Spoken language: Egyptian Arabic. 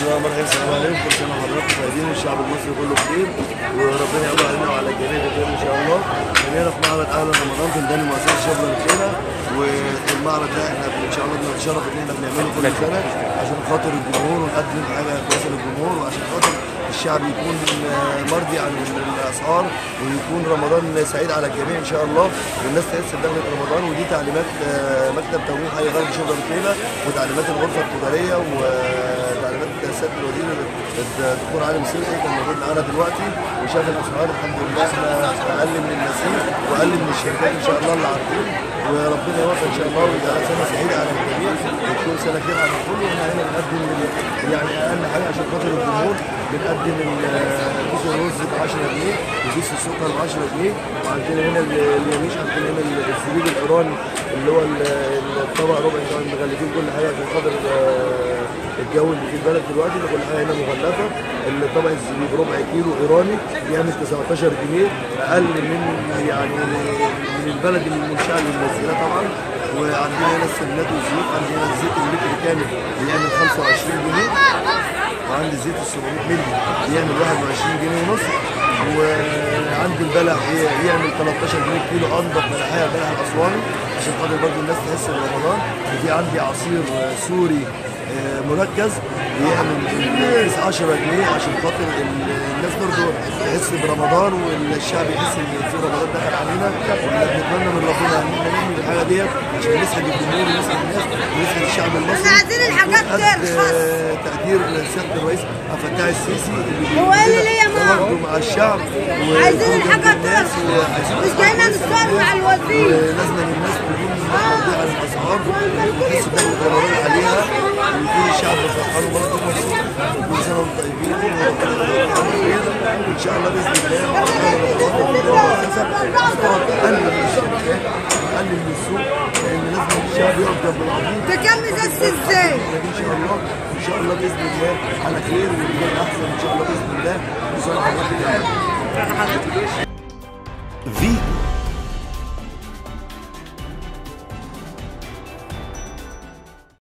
الله الرحمن الرحيم السلام عليكم كل سنه وحضراتكم طيبين والشعب المصري كله بخير وربنا يعود علينا وعلى الجميع بخير ان شاء الله هنا في معرض اهلا رمضان في ميدان مؤسسه شبرا الخيره والمعرض ده احنا ان شاء الله بنتشرف ان احنا بنعمله كل سنه عشان خاطر الجمهور ونقدم حاجه كويسه للجمهور وعشان خاطر الشعب يكون مرضي عن الاسعار ويكون رمضان سعيد على الجميع ان شاء الله والناس تحس بدخلة رمضان ودي تعليمات آه، مكتب تموين حي غرب شبرا الخيره وتعليمات الغرفه التجاريه وتعليمات سياده الوزير الدكتور علي مصيري كان موجود معانا دلوقتي وشاف الاسعار الحمد لله احنا اقل من النسيج واقل من الشركات ان شاء الله اللي عارفين وربنا يوفق ان شاء الله ويجعلها سنه سعيده على الجميع وتكون سنه خير على الكل واحنا هنا بنقدم يعني اقل حاجه عشان خاطر الجمهور بنقدم ال- كيس الرز ب 10 جنيه وكيس السكر ب 10 جنيه وعندنا هنا ال- اليميش عندنا هنا ال- الزبيب الايراني اللي هو ال- الطبق ربع طبعا مغلفين كل حاجه عشان خاطر آه، الجو اللي في البلد دلوقتي فكل حاجه هنا مغلفه الطبق الزبيب ربع كيلو ايراني بيعمل 19 جنيه اقل من يعني من البلد المنشاه اللي منزلاه طبعا وعندنا هنا السمنات والزيوت عندنا الزيت اللتر كامل بيعمل 25 جنيه وعندي زيت ال 700 مللي بيعمل 21 جنيه ونص وعندي البلح بيعمل 13 جنيه كيلو انضف بلحيه بلح الاسواني عشان خاطر برضه الناس تحس برمضان وفي عندي عصير سوري آه، مركز بيعمل الكيس 10 جنيه عشان خاطر ال- الناس برضه تحس برمضان والشعب يحس ان في رمضان دخل علينا واحنا بنتمنى من ربنا ان احنا نعمل الحاجه ديت عشان نسعد الجمهور ونسعد الناس ونسعد الشعب المصري احنا عايزين الحاجات ونقد- ترخص. آه، تقدير سياده الرئيس عبد الفتاح السيسي اللي هو قال لي ليه يا ماما؟ برضه مع الشعب و- عايزين وجنب الحاجات الناس ترخص. وعايزين مش جايين نتصور مع الوزير. لازم الناس تكون مرضية عن الاسعار وتحس بدخل رمضان عليها ويكون الشعب فرحان وبرضه مبسوط كل سنه وانتم طيبين وربنا يجعلكم خير وان شاء الله باذن الله مع رمضان المؤسسه هتقعد تقلل من الشركات تقلل من السوق لان لازم الشعب يقف جنب العبيد بكم ازازه ازاي؟ ان شاء الله ان شاء الله باذن الله على خير ونكون احسن ان شاء الله باذن الله وصلى على النبي في